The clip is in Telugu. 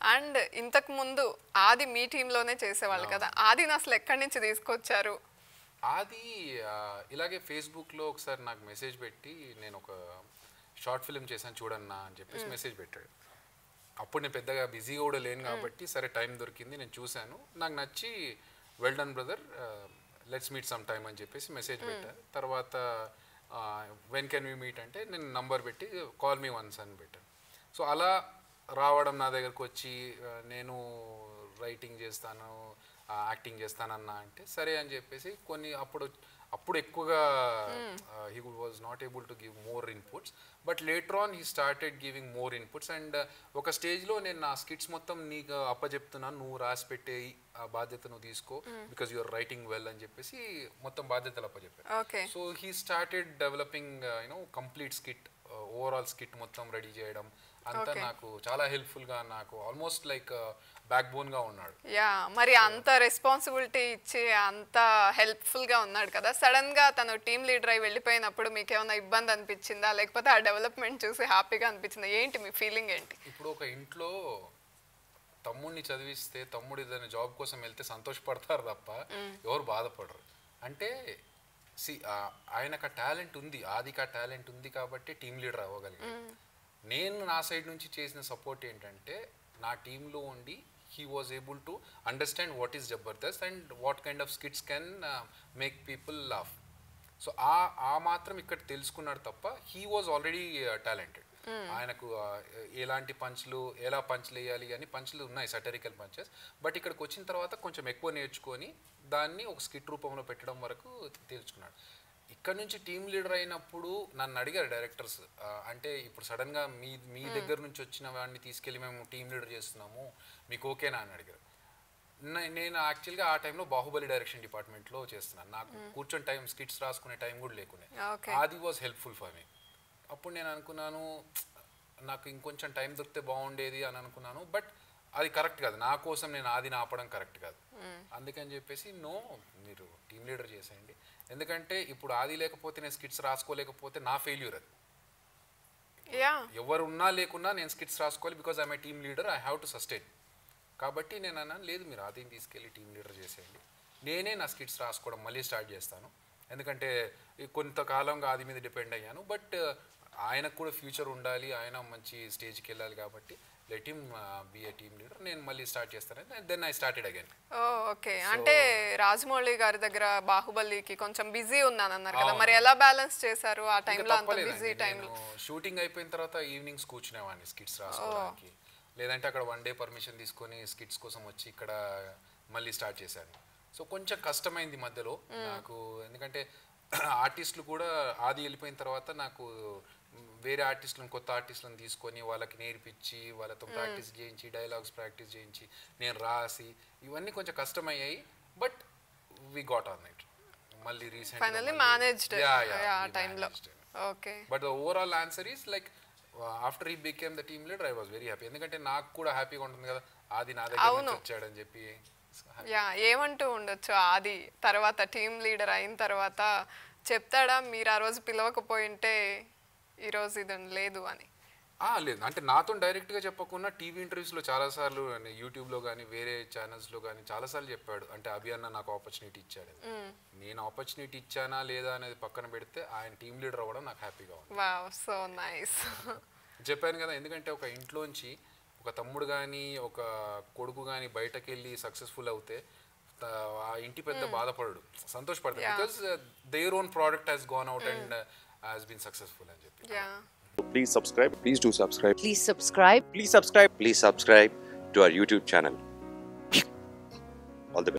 అండ్ ఇంతకు ముందు ఆది మీ టీంలోనే చేసేవాళ్ళు కదా ఆదిని అసలు ఎక్కడి నుంచి తీసుకొచ్చారు అది ఆ, ఇలాగే ఫేస్బుక్లో ఒకసారి నాకు మెసేజ్ పెట్టి నేను ఒక షార్ట్ ఫిల్మ్ చేశాను చూడన్నా అని చెప్పేసి మెసేజ్ పెట్టాడు అప్పుడు నేను పెద్దగా బిజీగా కూడా లేను కాబట్టి సరే టైం దొరికింది నేను చూశాను నాకు నచ్చి well done brother let's meet some time అని చెప్పేసి మెసేజ్ పెట్టాను తర్వాత వెన్ కెన్ వీ మీట్ అంటే నేను నంబర్ పెట్టి కాల్ మీ వన్స్ అని పెట్టాను సో అలా రావడం నా దగ్గరకు వచ్చి ఆ, నేను రైటింగ్ చేస్తాను యాక్టింగ్ చేస్తానన్నా అంటే సరే అని చెప్పేసి కొన్ని అప్పుడు అప్పుడు ఎక్కువగా he was not able to give more inputs but later on he started giving more inputs and ఒక స్టేజ్లో నేను నా స్కిట్స్ మొత్తం నీకు అప్పచెప్తున్నాను నువ్వు రాసి పెట్టే ఆ బాధ్యత నువ్వు తీసుకో బికాజ్ యూఆర్ రైటింగ్ వెల్ అని చెప్పేసి మొత్తం బాధ్యతలు అప్పచెప్పాను okay so he started developing you know complete skit overall skit మొత్తం రెడీ చేయడం అంతా నాకు చాలా హెల్ప్ఫుల్ గా నాకు ఆల్మోస్ట్ లైక్ బ్యాక్ బోన్ గా ఉన్నాడు యా మరి అంత రెస్పాన్సిబిలిటీ ఇచ్చి అంత హెల్ప్ఫుల్ గా ఉన్నాడు కదా సడన్ గా తను టీమ్ లీడర్ అయి వెళ్ళిపోయినప్పుడు మీకు ఏమైనా ఇబ్బంది అనిపించిందా లేకపోతే ఆ డెవలప్మెంట్ చూసి హ్యాపీగా అనిపించిందా ఏంటి మీ ఫీలింగ్ ఏంటి ఇప్పుడు ఒక ఇంట్లో తమ్ముడిని చదివిస్తే తమ్ముడు ఏదైనా జాబ్ కోసం వెళ్తే సంతోషపడతారు తప్ప ఎవరు బాధపడరు అంటే సి ఆయనకు ఆ టాలెంట్ ఉంది ఆదికి ఆ టాలెంట్ ఉంది కాబట్టి టీమ్ లీడర్ అవ్వగలిగాడు నేను నా సైడ్ నుంచి చేసిన సపోర్ట్ ఏంటంటే నా టీంలో ఉండి he was able to understand what is Jabardasth and what kind of skits can make people laugh so ఆ ఆ మాత్రం ఇక్కడ తెలుసుకున్నాడు తప్ప హీ వాజ్ ఆల్రెడీ టాలెంటెడ్ ఆయనకు ఆ, ఎలాంటి పంచ్లు ఎలా పంచ్లు వేయాలి అని పంచ్లు ఉన్నాయి సటరికల్ పంచెస్ బట్ ఇక్కడికి వచ్చిన తర్వాత కొంచెం ఎక్కువ నేర్చుకొని దాన్ని ఒక స్కిట్ రూపంలో పెట్టడం వరకు తెలుసుకున్నాడు ఇక్కడ నుంచి టీమ్ లీడర్ అయినప్పుడు నన్ను అడిగారు డైరెక్టర్స్ అంటే ఇప్పుడు సడన్గా మీ మీ దగ్గర నుంచి వచ్చిన వాడిని తీసుకెళ్ళి మేము టీమ్ లీడర్ చేస్తున్నాము మీకు ఓకేనా అని అడిగారు నే- నేను యాక్చువల్గా ఆ టైంలో బాహుబలి డైరెక్షన్ డిపార్ట్మెంట్లో చేస్తున్నాను నాకు కూర్చొని టైం స్కిట్స్ రాసుకునే టైం కూడా లేకునే ఓకే అది వాజ్ హెల్ప్ఫుల్ ఫర్ మీ అప్పుడు నేను అనుకున్నాను నాకు ఇంకొంచెం టైం దొరికితే బాగుండేది అని అనుకున్నాను బట్ అది కరెక్ట్ కాదు నా కోసం నేను ఆదిని ఆపడం కరెక్ట్ కాదు అందుకని చెప్పేసి నో మీరు టీమ్ లీడర్ చేసేయండి ఎందుకంటే ఇప్పుడు ఆది లేకపోతే నేను స్కిట్స్ రాసుకోలేకపోతే నా ఫెయిల్యూర్ అది యా ఎవరు ఉన్నా లేకున్నా నేను స్కిట్స్ రాసుకోవాలి because I'm a team leader I have to sustain కాబట్టి నేను అన్నాను లేదు మీరు ఆదిని తీసుకెళ్ళి టీమ్ లీడర్ చేసేయండి నేనే నా స్కిట్స్ రాసుకోవడం మళ్ళీ స్టార్ట్ చేస్తాను ఎందుకంటే ఈ కొంతకాలంగా ఆది మీద డిపెండ్ అయ్యాను బట్ ఆయనకు కూడా ఫ్యూచర్ ఉండాలి ఆయన మంచి స్టేజ్కి వెళ్ళాలి కాబట్టి let him be a team leader నేను మళ్ళీ స్టార్ట్ చేస్తాను then I started again oh okay అంటే రాజమౌళి గారి దగ్గర బాహుబలికి కొంచెం బిజీ ఉన్నాను అన్నారు కదా మరి ఎలా బ్యాలెన్స్ చేశారు ఆ టైంలో అంత బిజీ టైంలో షూటింగ్ అయిపోయిన తర్వాత ఈవినింగ్స్ కూర్చునేవాడిని స్కిట్స్ రాసుకోవడానికి లేదంటే అక్కడ వన్ డే పర్మిషన్ తీసుకొని స్కిట్స్ కోసం వచ్చి ఇక్కడ మళ్ళీ స్టార్ట్ చేశాను సో కొంచెం కష్టమైంది మధ్యలో నాకు ఎందుకంటే ఆర్టిస్టులు కూడా ఆది వెళ్ళిపోయిన తర్వాత నాకు వేరే ఆర్టిస్టులను కొత్త ఆర్టిస్టులను తీసుకొని వాళ్ళకి నేర్పించి వాళ్ళతో ప్రాక్టీస్ చేయించి డైలాగ్స్ ప్రాక్టీస్ చేయించి నేను రాసి ఇవన్నీ కొంచెం కష్టమయ్యాయి but we got on it మళ్ళీ రీసెంట్ ఫైనల్లీ మేనేజ్డ్ ఆ టైంలో okay but the overall answer is like after he became the team leader I was very happy ఎందుకంటే నాకు కూడా హ్యాపీగా ఉంటుంది కదా ఆది నా దగ్గర నుంచి వచ్చాడని చెప్పి యా ఏమంటూ ఉండొచ్చు ఆది తర్వాత టీమ్ లీడర్ అయిన తర్వాత చెప్తాడా మీరు ఆ రోజు పిలవకపోయింటే ఈరోజు ఇది లేదు అని ఆ, లేదు అంటే నాతో డైరెక్ట్గా చెప్పకుండా టీవీ ఇంటర్వ్యూస్లో చాలాసార్లు యూట్యూబ్లో కానీ వేరే ఛానల్స్లో కానీ చాలాసార్లు చెప్పాడు అంటే అభి అన్న నాకు ఆపర్చునిటీ ఇచ్చాడు అని. నేను ఆపర్చునిటీ ఇచ్చానా లేదా అనేది పక్కన పెడితే ఆయన టీమ్ లీడర్ అవ్వడం నాకు హ్యాపీగా ఉంది వావ్ సో నైస్ చెప్పాను కదా ఎందుకంటే ఒక ఇంట్లోంచి ఒక తమ్ముడు కానీ ఒక కొడుకు కానీ బయటకు వెళ్ళి సక్సెస్ఫుల్ అవుతే త- ఆ ఇంటి పెద్ద బాధపడడు సంతోషపడతాడు because their own product has gone out and has been successful అని చెప్పి yeah Please subscribe. Please do subscribe. Please subscribe. Please subscribe. Please subscribe to our YouTube channel.